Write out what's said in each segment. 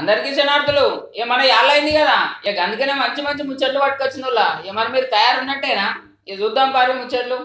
అందరికీ శనార్థులు ఏమన్నా యాళ్ళైంది కదా ఇక అందుకనే మంచి మంచి ముచ్చట్లు పట్టుకొచ్చిన వాళ్ళ ఏమన్నా మీరు తయారున్నట్టేనా ఇక చూద్దాం పారి ముచ్చట్లు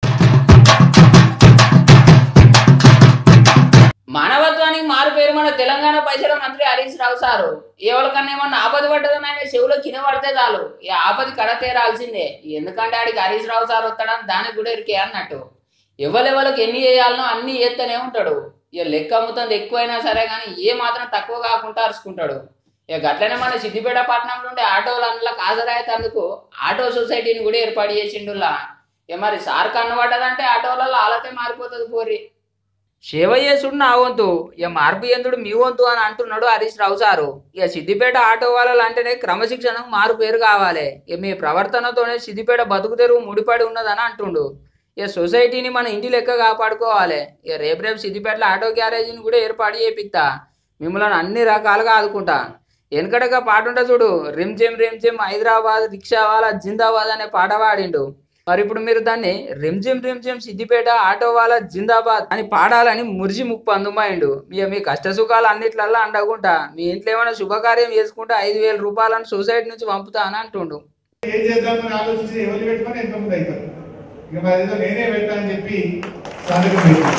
మానవత్వానికి మారు పేరు మన తెలంగాణ పైసల మంత్రి హరీష్ రావు సారు ఎవరికన్నా ఏమన్నా ఆపద పడ్డదని ఆయన చెవులో కింద పడితే చాలు ఈ ఆపది కడ తీరాల్సిందే ఎందుకంటే ఆడికి హరీష్ రావు సార్ వస్తాడని దానికి కూడా ఇరికే అన్నట్టు ఎవరెవరికి ఎన్ని చేయాలనో అన్ని చేస్తూనే ఉంటాడు ఇక లెక్క అమ్ముతుంది ఎక్కువైనా సరే కానీ ఏ మాత్రం తక్కువ కాకుండా అరుచుకుంటాడు ఇక గట్లనే మన సిద్దిపేట పట్టణం నుండి ఆటోలు అందులోకి హాజరయ్యేందుకు ఆటో సొసైటీని కూడా ఏర్పాటు చేసిండులా ఇక మరి సార్ కన్ను పడ్డదంటే ఆటోలలో ఆలతే మారిపోతుంది పోరి సేవ చేసుడు నా వంతు ఇక మార్పు ఎందుడు మీ వంతు అని అంటున్నాడు హరీష్ రావు సారు ఇక సిద్దిపేట ఆటో వాళ్ళు అంటేనే క్రమశిక్షణకు మారు పేరు కావాలి ఇక మీ ప్రవర్తనతోనే సిద్దిపేట బతుకు తెరువు ముడిపడి ఉన్నదని అంటుండు ఇక సొసైటీని మన ఇంటి లెక్క కాపాడుకోవాలి ఇక రేపు రేపు సిద్దిపేటలో ఆటో గ్యారేజీని కూడా ఏర్పాటు చేపిస్తా మిమ్మల్ని అన్ని రకాలుగా ఆదుకుంటా వెనకడగా పాట ఉంటే చూడు రిమ్ జిమ్ రిమ్ జిమ్ హైదరాబాద్ రిక్షావాలా జిందాబాద్ అనే పాట పాడిండు మరి ఇప్పుడు మీరు దాన్ని రిమ్ జిమ్ రిమ్ జిమ్ సిద్దిపేట ఆటో వాళ్ళ జిందాబాద్ అని పాడాలని మురిసి ముప్పు అందుమాయిండు మీ మీ కష్ట సుఖాలు అన్నిట్లల్లా అండగుంటా మీ ఇంట్లో ఏమైనా శుభకార్యం చేసుకుంటే ఐదు వేల రూపాయలను సొసైటీ నుంచి పంపుతా అని అంటుండు ఏం చేద్దామని ఆలోచించి ఎవరు పెట్టుకొని ఎంత ముందు అవుతారు ఇక మరి ఏదో నేనే పెట్టా అని చెప్పి సంతకం పెట్టాను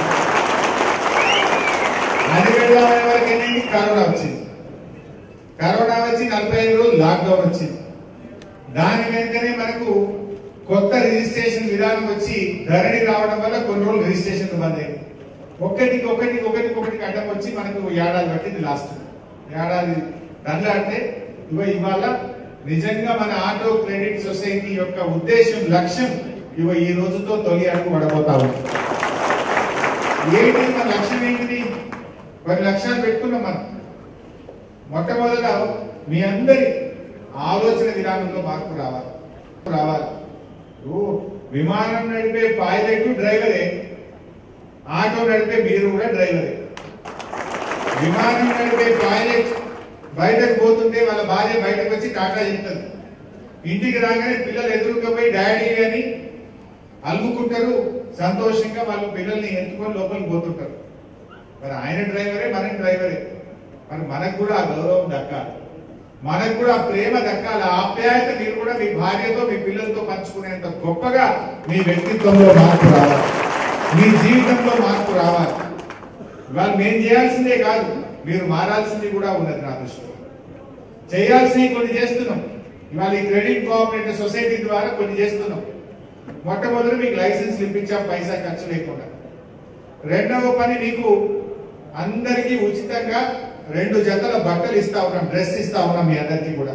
అది పెడదామనే వరకు ఏంటంటే కరోనా వచ్చింది కరోనా వచ్చి నలభై ఐదు రోజులు లాక్డౌన్ వచ్చింది దాని వెనుకనే మనకు కొత్త రిజిస్ట్రేషన్ విధానం వచ్చి ధరణి రావడం వల్ల కొన్ని రోజులు రిజిస్ట్రేషన్ బంద్ అయింది ఒకటికి ఒకటికి ఒకటికి ఒకటికి అడ్డం వచ్చి మనకు ఏడాది పట్టింది లాస్ట్ ఏడాది దండలాడితే ఇగో ఇవాళ నిజంగా మన ఆటో క్రెడిట్ సొసైటీ యొక్క ఉద్దేశం లక్ష్యం ఇగో ఈ రోజుతో తొలి అడుగు పడబోతా ఉంది ఏంటి మన లక్ష్యం ఏంటిది కొన్ని లక్ష్యాలు పెట్టుకున్నాం మనం మొట్టమొదట మీ అందరి ఆలోచన విధానంలో మార్పు రావాలి రావాలి ఓ, విమానం నడిపే పైలట్ డ్రైవరే ఆటో నడిపే మీరు కూడా డ్రైవరే విమానం నడిపే పైలట్ బయటకు పోతుంటే వాళ్ళ భార్య బయటకు వచ్చి టాటా చెప్తుంది ఇంటికి రాగానే పిల్లలు ఎదురుగా పోయి డాడీ అని అల్లుకుంటారు సంతోషంగా వాళ్ళ పిల్లల్ని ఎత్తుకొని లోపలికి పోతుంటారు మరి ఆయన డ్రైవరే మన డ్రైవరే మరి మనకు కూడా ఆ గౌరవం దక్కాలి మనకు కూడా ఆ ప్రేమ దక్కాలి ఆ ఆప్యాయత మీరు కూడా మీ భార్యతో మీ పిల్లలతో పంచుకునేంత గొప్పగా మీ వ్యక్తిత్వంలో మార్పు రావాలి మీ జీవితంలో మార్పు రావాలి ఇవాళ మేము చేయాల్సిందే కాదు మీరు మారాల్సింది కూడా ఉన్నది నా దృష్టిలో చేయాల్సినవి కొన్ని చేస్తున్నాం ఇవాళ ఈ క్రెడిట్ కోఆపరేటివ్ సొసైటీ ద్వారా కొన్ని చేస్తున్నాం మొట్టమొదటి మీకు లైసెన్స్ ఇప్పించాం పైసా ఖర్చు లేకుండా రెండవ పని మీకు అందరికీ ఉచితంగా రెండు జతల బట్టలు ఇస్తా ఉన్నాం డ్రెస్ ఇస్తా ఉన్నాం మీ అందరికీ కూడా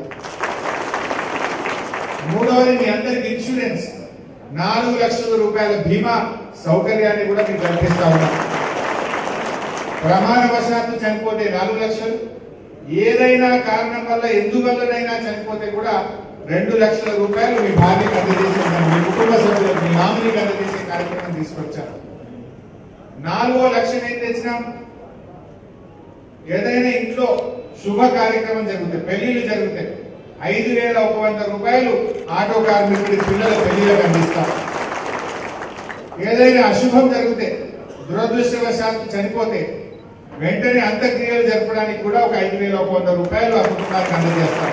మూడవది మీ అందరికి ఇన్సూరెన్స్ నాలుగు లక్షల రూపాయల బీమా సౌకర్యాన్ని కూడా మీకు కల్పిస్తా ఉన్నాం ప్రమాదవశాత్తు చనిపోతే నాలుగు లక్షలు ఏదైనా కారణం వల్ల ఎందువల్లనైనా చనిపోతే కూడా రెండు లక్షల రూపాయలు మీ భార్యకు అందజేసే మీ కుటుంబ సభ్యులకు మీ నామినీకి అందజేసే కార్యక్రమం తీసుకొచ్చారు నాలుగో లక్ష్యం ఏం తెచ్చినాం ఏదైనా ఇంట్లో శుభ కార్యక్రమం జరుగుతాయి పెళ్లిళ్ళు జరుగుతాయి ఐదు వేల ఒక వంద రూపాయలు ఆటో కార్మికుడి పిల్లల పెళ్లిలకు అందిస్తాం ఏదైనా అశుభం జరిగితే దురదృష్టవశాత్తు చనిపోతే వెంటనే అంత్యక్రియలు జరపడానికి కూడా ఒక ఐదు వేల ఒక వంద రూపాయలు ఆ కుటుంబానికి అందజేస్తాం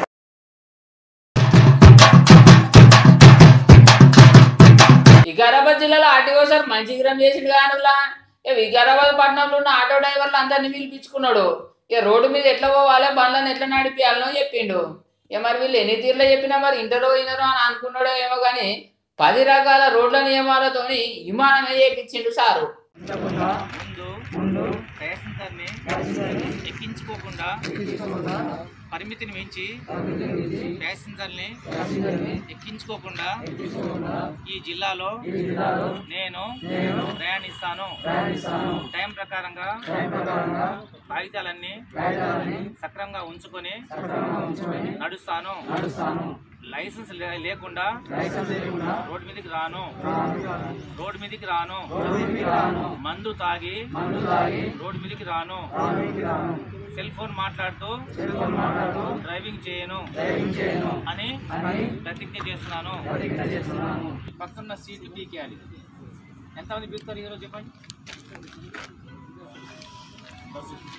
వికారాబాద్ జిల్లాలో ఆర్టీఓ సార్ మంచి గ్రామ చేసిండు కానులా ఇక వికారాబాద్ పట్టణంలో ఉన్న ఆటో డ్రైవర్లు అందరినీ పిలిపించుకున్నాడు ఇక రోడ్డు మీద ఎట్లా పోవాలి బండ్లను ఎట్లా నడిపియాలనో చెప్పిండు ఇక మరి వీళ్ళు ఎన్ని తీర్లు చెప్పినా మరి ఇంటరో ఇనరో అని అనుకున్నాడో ఏమో కానీ పది రకాల రోడ్ల నియమాలతోని విమానమే చేపించిండు సారు ముందు ప్యాసింజర్ని ఎక్కించుకోకుండా పరిమితిని మించి ప్యాసింజర్ని ఎక్కించుకోకుండా ఈ జిల్లాలో నేను ప్రయాణిస్తాను టైం ప్రకారంగా కాగితాలన్నీ సక్రమంగా ఉంచుకొని నడుస్తాను లైసెన్స్ లే- లేకుండా రోడ్డు మీదకి రాను రోడ్డు మీదకి రాను మందు తాగి రోడ్డు మీదకి రాను సెల్ ఫోన్ మాట్లాడుతూ డ్రైవింగ్ చేయను అని ప్రతిజ్ఞ చేస్తున్నాను పక్కన సీట్లు పీకేయాలి ఎంతమంది పీకుతారు ఈరోజు చెప్పండి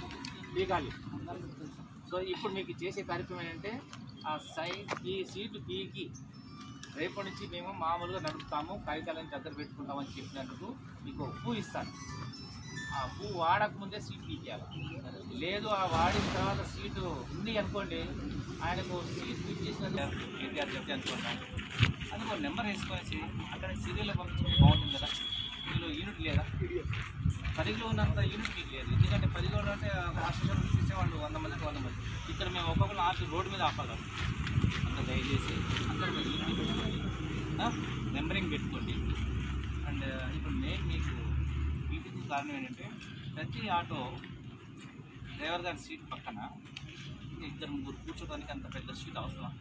పీకాలి సో ఇప్పుడు మీకు చేసే కార్యక్రమం ఏంటంటే ఆ సై ఈ సీటు పీకి రేపటి నుంచి మేము మామూలుగా నడుపుతాము కాగితాలను దగ్గర పెట్టుకుంటామని చెప్పినందుకు మీకు ఒక పువ్వు ఇస్తాను ఆ పువ్వు వాడకముందే సీట్ పీకేయాలి లేదు ఆ వాడిన తర్వాత సీటు ఉంది అనుకోండి ఆయనకు సీట్ ఫిట్ చేసిన కేటీఆర్ చెప్తే అనుకుంటాను అది ఒక నెంబర్ వేసుకొనేసి అక్కడ సీరియల్లో పంపించడం బాగుంటుంది కదా ఇందులో యూనిట్ లేదా పదిలో ఉన్నంత యూనిట్ మీకు లేదు ఎందుకంటే పదిలో అంటే మాస్టర్ తీసేవాళ్ళు వంద మందికి వంద మంది ఇక్కడ మేము ఒక్కొక్కరు ఆపి రోడ్డు మీద ఆపగలం అంత దయచేసి అందరూ మీరు యూనిట్ పెట్టుకోండి ఆ? నెంబరింగ్ పెట్టుకోండి అండ్ ఇప్పుడు నేను మీకు వీటికి కారణం ఏంటంటే ప్రతి ఆటో డ్రైవర్ గారి సీట్ పక్కన ఇద్దరు ముగ్గురు కూర్చోడానికి అంత పెద్ద సీట్ అవసరం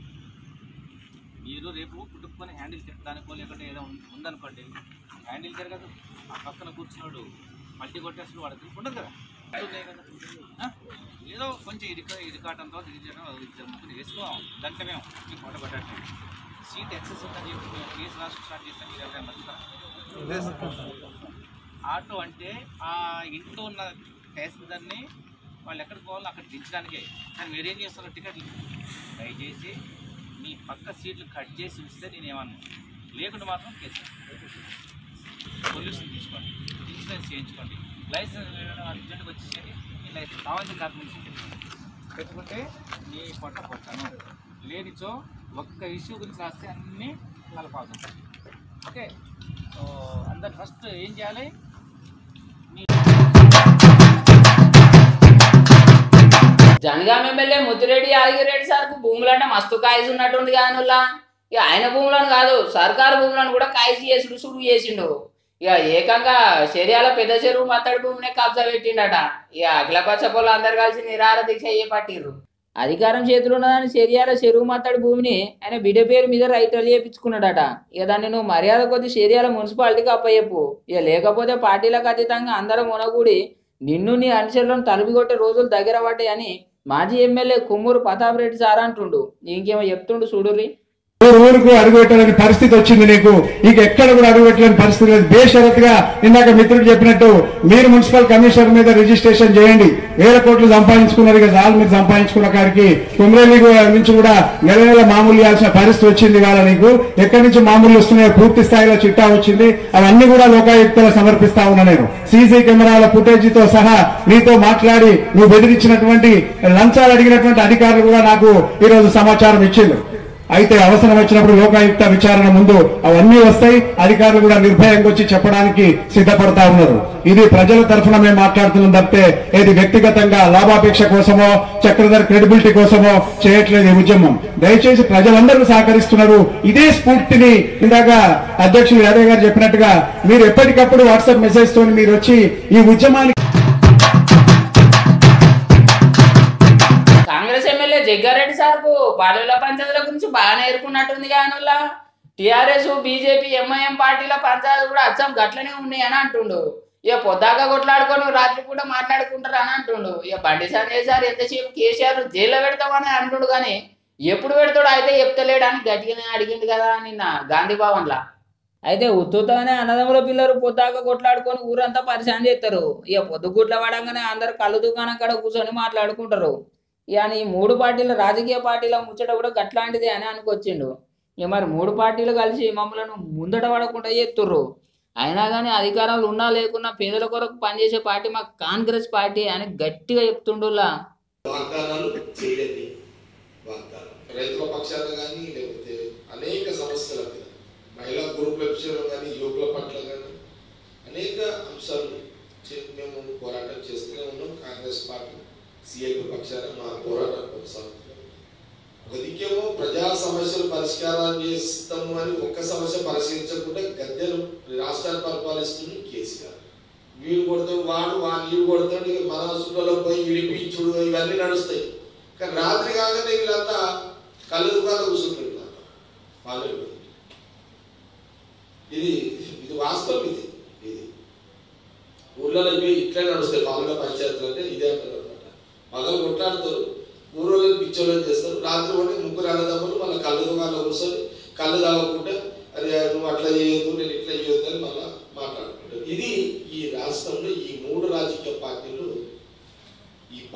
మీరు రేపు కుట్టుకొని హ్యాండిల్ తిప్పడానికో లేకుంటే ఏదో ఉం- ఉందనుకోండి హ్యాండిల్ తిరగదు ఆ పక్కన కూర్చున్నాడు మల్టీ కొట్టేసిన వాడికి ఉండదు కదా ఉన్నాయి కదా ఆ? ఏదో కొంచెం ఇరుక ఇరుకాటంతో దిగజేయడం ఇద్దరు ముగ్గురు వేసుకోం దాంట్లో మేము ఈ ఫోటో కొట్టడం సీట్ ఎక్సెస్ ఉందని చెప్పి మేము కేసు రాసి స్టార్ట్ చేస్తాం మీరు ఎవరైనా మర్చిపోతారా? ఆటో అంటే ఆ ఇంట్లో ఉన్న ప్యాసింజర్ని వాళ్ళు ఎక్కడికి పోవాలో అక్కడ దించడానికే కానీ మీరేం చేస్తున్నారు టికెట్లు దయచేసి మీ పక్క సీట్లు కట్ చేసి ఇస్తే నేను ఏమన్నా లేకుండా మాత్రం కేసు పొల్యూషన్ తీసుకోండి ఇన్సూరెన్స్ చేయించుకోండి లైసెన్స్ అర్జెంట్గా వచ్చేసేది మీ లైసెన్స్ కావాల్సిన డాక్యుమెంట్స్ పెట్టుకుంటే మీ పొట్ట పొట్టాను లేనిచో ఒక్క ఇష్యూ గురించి రాస్తే అన్నీ కలపాల్సి ఓకే సో అందరు ఫస్ట్ ఏం చేయాలి జనగాం ఎమ్మెల్యే ముద్దిరెడ్డి యాదగిరెడ్డి సార్కు భూములు అంటే మస్తు కాయసి ఉన్నట్టుంది కానుల్లా ఇక ఆయన భూములను కాదు సర్కారు భూములను కూడా కాయసి చేసుడు సుడు చేసిండు ఇక ఏకంగా శర్యాల పెద్ద చెరువు మత్తడి భూమినే కబ్జా పెట్టిండట ఇక అఖిలపక్ష పొలం అందరు కలిసి నిరాహార దీక్ష చేపట్టిర్రు అధికారం చేతిలో ఉన్నదని శర్యాల చెరువు మత్తడి భూమిని ఆయన బిడ్డ పేరు మీద రైతులు చేపించుకున్నాడట ఇక దాన్ని నువ్వు మర్యాద కొద్ది శర్యాల మున్సిపాలిటీకి అప్పయ్యపు ఇక లేకపోతే పార్టీలకు అతీతంగా అందరం ఉనగూడి నిన్ను నీ అనుచరులను తలుపు కొట్టే రోజులు దగ్గర పడ్డాయని మాజీ ఎమ్మెల్యే కుమ్మూరు ప్రతాప్ రెడ్డి సార్ అంటుండు ఇంకేమో చెప్తుండు చూడుర్రి ఊరు ఊరుకు అడుగుపెట్టలేని పరిస్థితి వచ్చింది నీకు ఇక ఎక్కడ కూడా అడుగుపెట్టలేని పరిస్థితి లేదు బేషరత్గా ఇందాక మిత్రుడు చెప్పినట్టు మీరు మున్సిపల్ కమిషనర్ మీద రిజిస్ట్రేషన్ చేయండి వేల కోట్లు సంపాదించుకున్నారు ఇక చాలు మీరు సంపాదించుకున్న కాడికి కుమ్రేలి నుంచి కూడా నెల నెల మామూలు ఇవ్వాల్సిన పరిస్థితి వచ్చింది కాదా నీకు ఎక్కడి నుంచి మామూలు వస్తున్నాయో పూర్తి స్థాయిలో చిట్టా వచ్చింది అవన్నీ కూడా లోకాయుక్తలో సమర్పిస్తా ఉన్నా నేను సీసీ కెమెరాల ఫుటేజ్ తో సహా నీతో మాట్లాడి నువ్వు బెదిరించినటువంటి లంచాలు అడిగినటువంటి అధికారులు కూడా నాకు ఈ రోజు సమాచారం ఇచ్చిండు అయితే అవసరం వచ్చినప్పుడు లోకాయుక్త విచారణ ముందు అవన్నీ వస్తాయి అధికారులు కూడా నిర్భయంగా వచ్చి చెప్పడానికి సిద్ధపడతా ఉన్నారు ఇది ప్రజల తరఫున మేము మాట్లాడుతున్నాం తప్పితే ఏది వ్యక్తిగతంగా లాభాపేక్ష కోసమో చక్రధర్ క్రెడిబిలిటీ కోసమో చేయట్లేదు ఈ ఉద్యమం దయచేసి ప్రజలందరూ సహకరిస్తున్నారు ఇదే స్ఫూర్తిని ఇందాక అధ్యక్షులు యాదవ్ గారు చెప్పినట్టుగా మీరు ఎప్పటికప్పుడు వాట్సాప్ మెసేజ్ తోని మీరు వచ్చి ఈ ఉద్యమానికి కాంగ్రెస్ ఎమ్మెల్యే జగ్గారెడ్డి సార్కు పల్లెల పంచాయతీల గురించి బాగానే ఎరుకున్నట్టుంది కానుల్లా టీఆర్ఎస్ బీజేపీ ఎంఐఎం పార్టీల పంచాయతీ కూడా అచ్చం గట్లనే ఉన్నాయి అని అంటుండు ఇక పొద్దాక కొట్లాడుకొని రాత్రి పూట మాట్లాడుకుంటారు అని అంటుండు ఇక బండి సంజయ్ సార్ ఎంతసేపు కేసీఆర్ జైల్లో పెడతామని అంటుండు కానీ ఎప్పుడు పెడతాడు అయితే చెప్తలేడు అని గట్టిగానే అడిగింది కదా నిన్న గాంధీ భవన్లా అయితే ఉత్తుతగానే అన్నదమ్ముల పిల్లలు పొద్దాక కొట్లాడుకొని ఊరంతా పరిశాన్ చేస్తారు ఇక పొద్దుగుట్ల పడంగానే అందరు కళ్ళు దుకాణం కాడ కూర్చొని మాట్లాడుకుంటారు ఇక ఈ మూడు పార్టీల రాజకీయ పార్టీల ముచ్చట కూడా గట్లాంటిదే అని అనుకొచ్చిండు ఇక మరి మూడు పార్టీలు కలిసి మమ్మల్ని ముందట పడకుండా చేస్తుర్రు అయినా కానీ అధికారంలో ఉన్నా లేకున్నా పేదల కొరకు పనిచేసే పార్టీ మా కాంగ్రెస్ పార్టీ అని గట్టిగా చెప్తుండులా వాగ్దానాలు చేయలేని వాగ్దానం రైతుల పక్షాన కానీ లేకపోతే అనేక సమస్యల మీద మహిళా గ్రూపుల విషయంలో కానీ యువకుల పట్ల కానీ అనేక అంశాలు చే- మేము పోరాటం చేస్తూనే ఉన్నాం కాంగ్రెస్ పార్టీ సిఐపి పక్షాన మా పోరాటం కొనసాగుతున్నాం ఒక దిక్కేమో ప్రజా సమస్యలు పరిష్కారం చేస్తాము అని ఒక్క సమస్య పరిశీలించకుండా గద్దెలు రాష్ట్రాన్ని పరిపాలిస్తుంది కేసీఆర్ వీడు కొడతాడు వాడు వాడు వీడు కొడతాడు ఇక మన హాస్పిటల్లో పోయి విడిపించుడు ఇవన్నీ నడుస్తాయి కానీ రాత్రి కాగానే వీళ్ళంతా కళ్ళు దుకాణం కూర్చుంటున్నారు వాళ్ళు ఇది ఇది వాస్తవం ఇది ఇది ఊళ్ళలో ఇవి ఇట్లే నడుస్తాయి పాలుగా పంచాయతీలు అంటే ఇదే అంటారు అనమాట పగలు కొట్లాడతారు ఊరోళ్ళని పిచ్చోళ్ళని చేస్తారు రాత్రి కూడా ముగ్గురు అన్నదమ్ములు మళ్ళీ కళ్ళు దుకాణంలో కూర్చొని కళ్ళు తాగకుండా అరే నువ్వు అట్లా చేయొద్దు నేను ఇట్లా చేయొద్దు అని మళ్ళీ మాట్లాడుకుంటారు ఇది ఈ రాష్ట్రంలో ఈ మూడు రాజకీయ పార్టీలు ఈ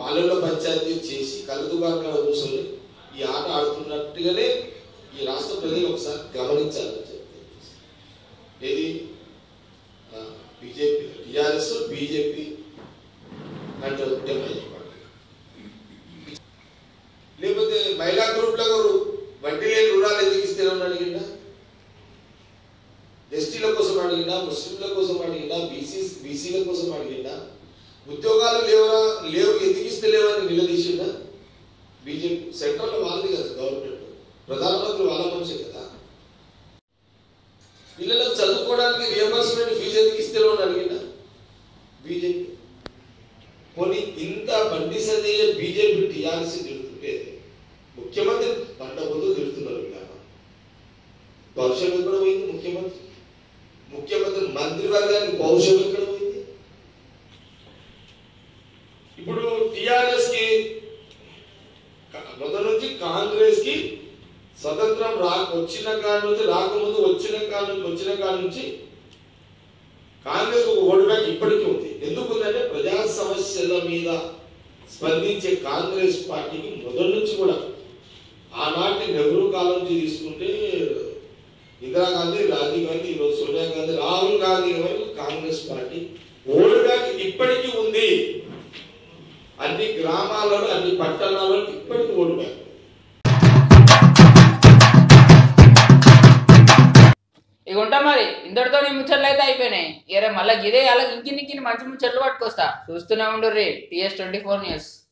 కళ్ళు దుకాణాల కూర్చొని ఈ ఆట ఆడుతున్నట్టుగానే ఈ రాష్ట్ర ప్రజలు ఒకసారి గమనించాలని చెప్పి ఏది బీజేపీ టీఆర్ఎస్ బీజేపీ అంటే ఉద్యమం లేకపోతే మహిళా గ్రూప్లో వడ్డీ లేని రుణాలు ఎందుకు ఇస్తేనని అడిగిందా ఎస్టీల కోసం అడిగినా ముస్లింల కోసం అడిగినా బీసీ బీసీల కోసం అడిగినా ఉద్యోగాలు లేవరా లేవు ఎందుకు ఇస్తలేవని నిలదీసిందా బీజేపీ సెంట్రల్ వాళ్ళది కదా గవర్నమెంట్ ప్రధానమంత్రి వాళ్ళ మనిషి కదా పిల్లలకు చదువుకోవడానికి రియంబర్స్మెంట్ ఫీజు ఎందుకు ఇస్తలేవు అని అడిగిందా బీజేపీ కొన్ని ఇంత బండి సంజయ్ బీజేపీ టీఆర్ఎస్ తిడుతుంటే ముఖ్యమంత్రి పంట ముందు తిడుతున్నారు ఇలా భవిష్యత్తు ఎక్కడ పోయింది ముఖ్యమంత్రి ముఖ్యమంత్రి మంత్రివర్గానికి భవిష్యత్తు ఎక్కడ పోయింది ఇప్పుడు టిఆర్ఎస్ కి క- మొదటి నుంచి కాంగ్రెస్ కి స్వతంత్రం రా వచ్చిన కాడ నుంచి రాకముందు వచ్చిన కాడ నుంచి వచ్చిన కాడ నుంచి కాంగ్రెస్ ఒక ఓటు బ్యాంక్ ఇప్పటికీ ఉంది ఎందుకు ఉందంటే ప్రజా సమస్యల మీద స్పందించే కాంగ్రెస్ పార్టీకి మొదటి నుంచి కూడా ఆనాటి నెహ్రూ కాలం నుంచి తీసుకుంటే ఇందిరాగాంధీ రాజీవ్ గాంధీ ఈరోజు సోనియా గాంధీ రాహుల్ గాంధీ వరకు కాంగ్రెస్ పార్టీ ఓటు బ్యాంక్ ఇప్పటికీ ఉంది అన్ని గ్రామాలలో అన్ని పట్టణాలలో ఇప్పటికీ ఓటు బ్యాంక్ ఉంది. ఇక ఉంటా మరి ఇంతటితో నీ ముచ్చట్లు అయితే అయిపోయినాయి ఇరే మళ్ళీ ఇదే అలా ఇంకిన్ని ఇంకిన్ని మంచి ముచ్చట్లు పట్టుకొస్తా చూస్తూనే ఉండు రే టీఎస్ ట్వంటీ ఫోర్ న్యూస్